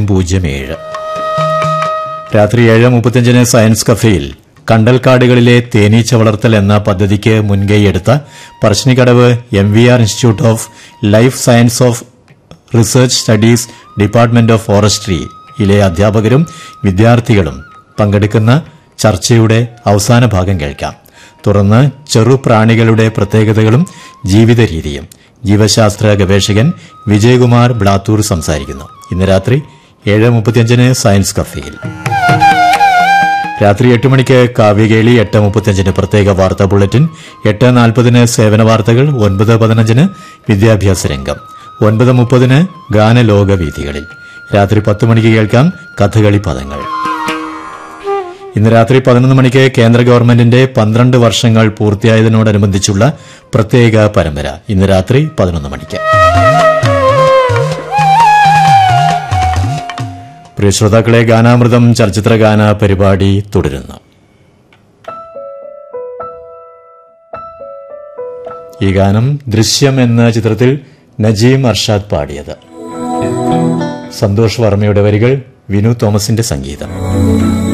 പൂജ്യം ഏഴ് രാത്രി ഏഴ് മുപ്പത്തിയഞ്ചിന് സയൻസ് കഫേയിൽ കണ്ടൽക്കാടുകളിലെ തേനീച്ച വളർത്തൽ എന്ന പദ്ധതിക്ക് മുൻകൈയെടുത്ത Parassinikkadavu M V R institute of life science of research studies department of ഫോറസ്ട്രിയിലെ അധ്യാപകരും വിദ്യാർത്ഥികളും പങ്കെടുക്കുന്ന ചർച്ചയുടെ അവസാന ഭാഗം കേൾക്കാം തുടർന്ന് ചെറുപ്രാണികളുടെ പ്രത്യേകതകളും ജീവിത രീതിയും ജീവശാസ്ത്ര ഗവേഷകൻ വിജയകുമാർ ബ്ലാത്തൂർ സംസാരിക്കുന്നു ഇന്ന് രാത്രി ഏഴ് മുപ്പത്തിയഞ്ചിന് സയൻസ് കഫേയിൽ രാത്രി എട്ട് മണിക്ക് കാവ്യകേളി എട്ട് മുപ്പത്തിയഞ്ചിന് പ്രത്യേക വാർത്താ ബുള്ളറ്റിൻ എട്ട് നാൽപ്പതിന് സേവന വാർത്തകൾ ഒൻപത് പതിനഞ്ചിന് വിദ്യാഭ്യാസ രംഗം ഒൻപത് മുപ്പതിന് ഗാനലോകവേദികളിൽ രാത്രി പത്ത് മണിക്ക് കേൾക്കാം കഥകളി പദങ്ങൾ ഇന്ന് രാത്രി പതിനൊന്ന് മണിക്ക് കേന്ദ്ര ഗവൺമെന്റിന്റെ പന്ത്രണ്ട് വർഷങ്ങൾ പൂർത്തിയായതിനോടനുബന്ധിച്ചുള്ള പ്രത്യേക പരമ്പര ഇന്ന് രാത്രി പതിനൊന്ന് മണിക്ക് പ്രിയ ശ്രോതാക്കളെ ഗാനാമൃതം ചലച്ചിത്ര ഗാന പരിപാടി തുടരുന്നു ഈ ഗാനം ദൃശ്യം എന്ന ചിത്രത്തിൽ നജീം അർഷാദ് പാടിയത് സന്തോഷ് വർമ്മയുടെ വരികൾ വിനു തോമസിന്റെ സംഗീതം